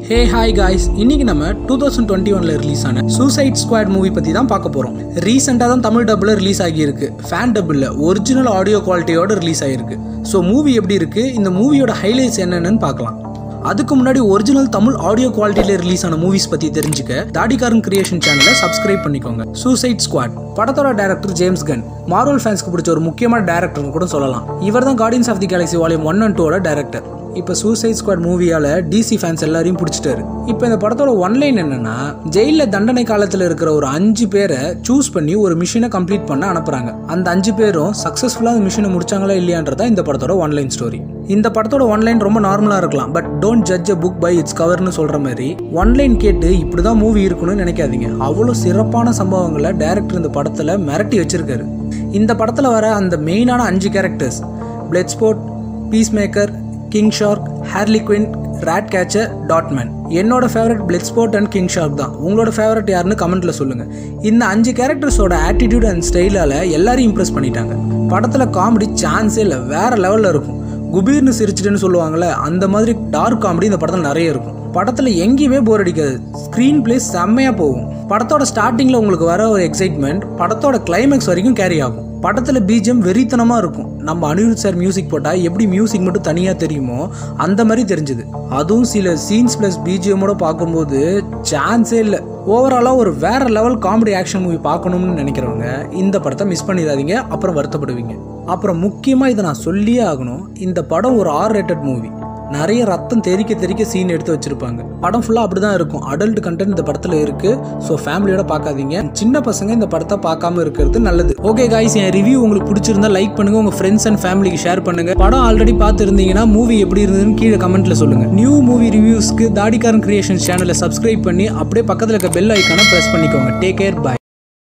hey hi guys இன்னைக்கு நம்ம two thousand twenty ஒன்ல ரிலீஸ் ஆன சூசைட் ஸ்குவாட் மூவி பத்தி தான் பார்க்க போறோம் ரீசெண்டாக தான் தமிழ் டப்பில் ரிலீஸ் ஆகியிருக்கு ஃபேன் டப்பில் ஒரிஜினல் ஆடியோ குவாலிட்டியோட ரிலீஸ் ஆகிருக்கு ஸோ மூவி எப்படி இருக்கு இந்த மூவியோட ஹைலைட்ஸ் என்னென்னு பார்க்கலாம் அதுக்கு முன்னாடி ஒரிஜினல் தமிழ் ஆடியோ குவாலிட்டியில் ரிலீஸ் ஆன மூவிஸ் பத்தி தெரிஞ்சுக்க தாடிகாரன் கிரியேஷன் சேனலை சப்ஸ்கிரைப் பண்ணிக்கோங்க சூசைட் ஸ்குவாட் படத்தோட டேரக்டர் ஜேம்ஸ் கன் மார்வல் ஃபேன்ஸ்க்கு பிடிச்ச ஒரு முக்கியமான டேரக்டர்னு கூட சொல்லலாம் இவர் தான் Guardians of the Galaxy volume one and டூவோட டேரக்டர் இப்போ சூசைட் ஸ்குவாட் மூவியால டிசி ஃபேன்ஸ் எல்லாரையும் பிடிச்சிட்டாரு இப்போ இந்த படத்தோட ஒன்லைன் என்னன்னா ஜெயிலில் தண்டனை காலத்தில் இருக்கிற ஒரு அஞ்சு பேரை சூஸ் பண்ணி ஒரு மிஷினை கம்ப்ளீட் பண்ண அனுப்புறாங்க அந்த அஞ்சு பேரும் சக்ஸஸ்ஃபுல்லாக அந்த மிஷினை முடிச்சாங்களா இல்லையான்றதா இந்த படத்தோட ஒன்லைன் ஸ்டோரி இந்த படத்தோட ஒன்லைன் ரொம்ப நார்மலாக இருக்கலாம் but don't judge a book by its கவர்னு சொல்ற மாதிரி ஒன்லைன் கேட்டு இப்படி தான் மூவி இருக்குன்னு நினைக்காதீங்க அவ்வளோ சிறப்பான சம்பவங்களை டேரக்டர் இந்த படத்தில் மிரட்டி வச்சிருக்காரு இந்த படத்தில் வர அந்த மெயினான அஞ்சு characters Bloodsport Peacemaker King Shark Harley Quinn Ratcatcher dot man என்னோட favourite Bloodsport and King Shark தான் உங்களோட ஃபேவரட் யாருன்னு கமெண்ட்ல சொல்லுங்க இந்த அஞ்சு கேரக்டர்ஸோட ஆட்டிடியூட் அண்ட் ஸ்டைலால எல்லாரையும் இம்ப்ரெஸ் பண்ணிட்டாங்க படத்துல காமெடி சான்ஸே இல்லை வேற லெவல்ல இருக்கும் குபீர்னு சிரிச்சிட்டுன்னு சொல்லுவாங்கல்ல அந்த மாதிரி டார்க் காமெடி இந்த படத்தில் நிறைய இருக்கும் படத்தில் எங்கேயுமே போர் அடிக்காது ஸ்க்ரீன் பிளே செம்மையாக போகும் படத்தோட ஸ்டார்டிங்கில் உங்களுக்கு வர ஒரு எக்ஸைட்மெண்ட் படத்தோட கிளைமேக்ஸ் வரைக்கும் கேரி ஆகும் படத்தில் பீஜம் வெறித்தனமாக இருக்கும் நம்ம அனிருத் சார் மியூசிக் போட்டால் எப்படி மியூசிக் மட்டும் தனியாக தெரியுமோ அந்த மாதிரி தெரிஞ்சுது அதுவும் சில சீன்ஸ் ப்ளஸ் பிஜிஎம்மோட பார்க்கும்போது சான்ஸே இல்லை ஓவராலாக ஒரு வேற லெவல் காமெடி ஆக்ஷன் மூவி பார்க்கணும்னு நினைக்கிறவங்க இந்த படத்தை மிஸ் பண்ணிடாதீங்க அப்புறம் வருத்தப்படுவீங்க அப்புறம் முக்கியமாக இதை நான் சொல்லியே ஆகணும் இந்த படம் ஒரு ஆர் ரேட்டட் மூவி நிறைய ரத்தம் தெறிக்க தெறிக்க சீன் எடுத்து வச்சிருப்பாங்க படம் ஃபுல்லாக அப்படி தான் இருக்கும் அடல்ட் கண்டென்ட் இந்த படத்தில் இருக்கு ஸோ ஃபேமிலியோட பார்க்காதீங்க சின்ன பசங்க இந்த படத்தை பார்க்காம இருக்கிறது நல்லது ஓகே காய்ஸ் என் ரிவ்யூ உங்களுக்கு பிடிச்சிருந்தா லைக் பண்ணுங்க உங்க ஃப்ரெண்ட்ஸ் அண்ட் ஃபேமிலிக்கு ஷேர் பண்ணுங்க படம் ஆல்ரெடி பார்த்துருந்தீங்கன்னா மூவி எப்படி இருந்ததுன்னு கீழே கமெண்ட்ல சொல்லுங்க நியூ மூவி ரிவ்யூஸ்க்கு தாடிகாரன் கிரியேஷன் சேனலை சப்ஸ்கிரைப் பண்ணி அப்படியே பக்கத்தில் இருக்க பெல் ஐக்கானை ப்ரெஸ் பண்ணிக்கோங்க டேக் கேர் பை